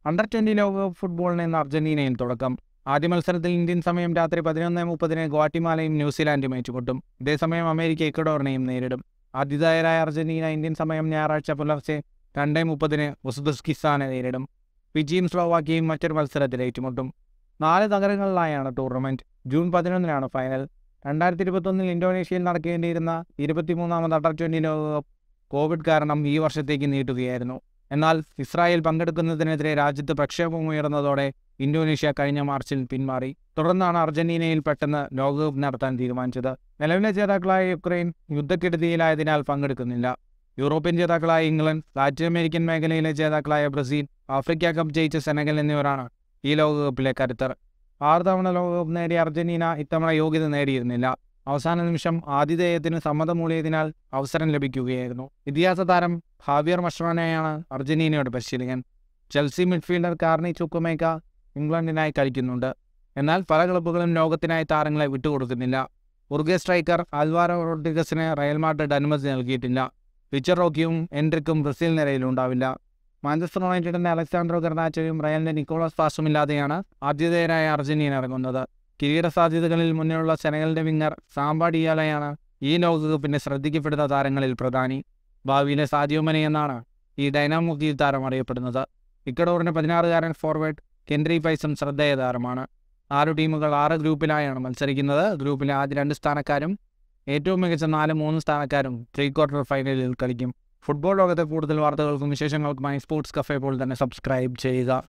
under twenty ലോകകപ്പ് ഫുട്ബോളിന് ഇന്ന് അർജന്റീനയിൽ തുടക്കം ആദ്യ മത്സരത്തിൽ ഇന്ത്യൻ സമയം രാത്രി പതിനൊന്ന് മുപ്പതിന് ഗ്വാട്ടിമാലയും ന്യൂസിലാൻഡും ഏറ്റുമുട്ടും ഇതേസമയം അമേരിക്ക ഇക്കഡോറിനെയും നേരിടും ആതിഥേയരായ അർജന്റീന ഇന്ത്യൻ സമയം ഞായറാഴ്ച പുലർച്ചെ രണ്ട് മുപ്പതിന് ഉസ്ബെസ്കിസ്ഥാനെ നേരിടും ഫിജിയും സ്ലോവാക്കിയയും മറ്റൊരു മത്സരത്തിൽ ഏറ്റുമുട്ടും നാല് നഗരങ്ങളിലായാണ് ടൂർണമെൻറ്റ് ജൂൺ പതിനൊന്നിനാണ് ഫൈനൽ രണ്ടായിരത്തി ഇരുപത്തൊന്നിൽ ഇന്തോനേഷ്യയിൽ നടക്കേണ്ടിയിരുന്ന ഇരുപത്തിമൂന്നാമത് അണ്ടർ ട്വൻ്റി ലോകകപ്പ് കോവിഡ് കാരണം ഈ വർഷത്തേക്ക് നീട്ടുകയായിരുന്നു എന്നാൽ ഇസ്രായേൽ പങ്കെടുക്കുന്നതിനെതിരെ രാജ്യത്ത് പ്രക്ഷോഭം ഉയർന്നതോടെ ഇന്തോനേഷ്യ കഴിഞ്ഞ മാർച്ചിൽ പിന്മാറി തുടർന്നാണ് അർജന്റീനയിൽ പെട്ടെന്ന് ലോകകപ്പ് നടത്താൻ തീരുമാനിച്ചത് നിലവിലെ ജേതാക്കളായ യുക്രൈൻ യുദ്ധക്കെടുതിയിലായതിനാൽ പങ്കെടുക്കുന്നില്ല യൂറോപ്യൻ ജേതാക്കളായ ഇംഗ്ലണ്ട് ലാറ്റിൻ അമേരിക്കൻ മേഖലയിലെ ജേതാക്കളായ ബ്രസീൽ ആഫ്രിക്ക കപ്പ് ജയിച്ച സെനഗൽ എന്നിവരാണ് ഈ ലോകകപ്പിലെ കരുത്തർ ആറ് തവണ ലോകകപ്പ് നേടിയ അർജന്റീന ഇത്തവണ യോഗ്യത നേടിയിരുന്നില്ല അവസാന നിമിഷം ആതിഥേയത്തിന് സമ്മതം മൂടിയതിനാൽ അവസരം ലഭിക്കുകയായിരുന്നു ഇതിഹാസ താരം ഹാവിയർ മഷ്റാനെയാണ് അർജന്റീനയുടെ പരിശീലകൻ ചെൽസി മിഡ്ഫീൽഡർ കാർണി ചുക്കുമേക്ക ഇംഗ്ലണ്ടിനായി കളിക്കുന്നുണ്ട് എന്നാൽ പല ക്ലബ്ബുകളും ലോകത്തിനായി താരങ്ങളെ വിട്ടുകൊടുക്കുന്നില്ല ഉറുഗെ സ്ട്രൈക്കർ ആൽവാരോ റോഡ്രിഗസിന് റയൽ മാഡ്രിഡ് അനുമതി നൽകിയിട്ടില്ല റിച്ചർ റോക്കിയും എൻട്രിക്കും ബ്രസീൽ നിരയിലുണ്ടാവില്ല മാഞ്ചസ്റ്റർ യുണൈറ്റഡിന്റെ അലക്സാൻഡ്രോ ഗർണാച്ചോയും റയലിന്റെ നിക്കോളാസ് പാസും ഇല്ലാതെയാണ് ആദ്യതേയരായ അർജന്റീന ഇറങ്ങുന്നത് കിരീട സാധ്യതകളിൽ മുന്നിലുള്ള സെനഗലിന്റെ വിങ്ങർ സാമ്പാ ഡിയാലയാണ് ഈ ലോകകപ്പിന്റെ ശ്രദ്ധിക്കപ്പെടുന്ന താരങ്ങളിൽ പ്രധാനി ഭാവിയിലെ സാദിയോമനെ എന്നാണ് ഈ ഡൈനാമോക്കി താരം അറിയപ്പെടുന്നത് ഇക്കഡോറിന്റെ പതിനാറുകാരൻ ഫോർവേഡ് കെൻഡ്രി പൈസും ശ്രദ്ധേയ താരമാണ് ആറ് ടീമുകൾ ആറ് ഗ്രൂപ്പിലായാണ് മത്സരിക്കുന്നത് ഗ്രൂപ്പിലെ ആദ്യ രണ്ട് സ്ഥാനക്കാരും ഏറ്റവും മികച്ച നാല് മൂന്ന് സ്ഥാനക്കാരും പ്രീ ക്വാർട്ടർ ഫൈനലിൽ കളിക്കും ഫുട്ബോൾ ലോകത്തെ കൂടുതൽ വാർത്തകൾക്കും വിശേഷങ്ങൾക്കുമായി സ്പോർട്സ് കഫേ പോൾ തന്നെ സബ്സ്ക്രൈബ് ചെയ്യുക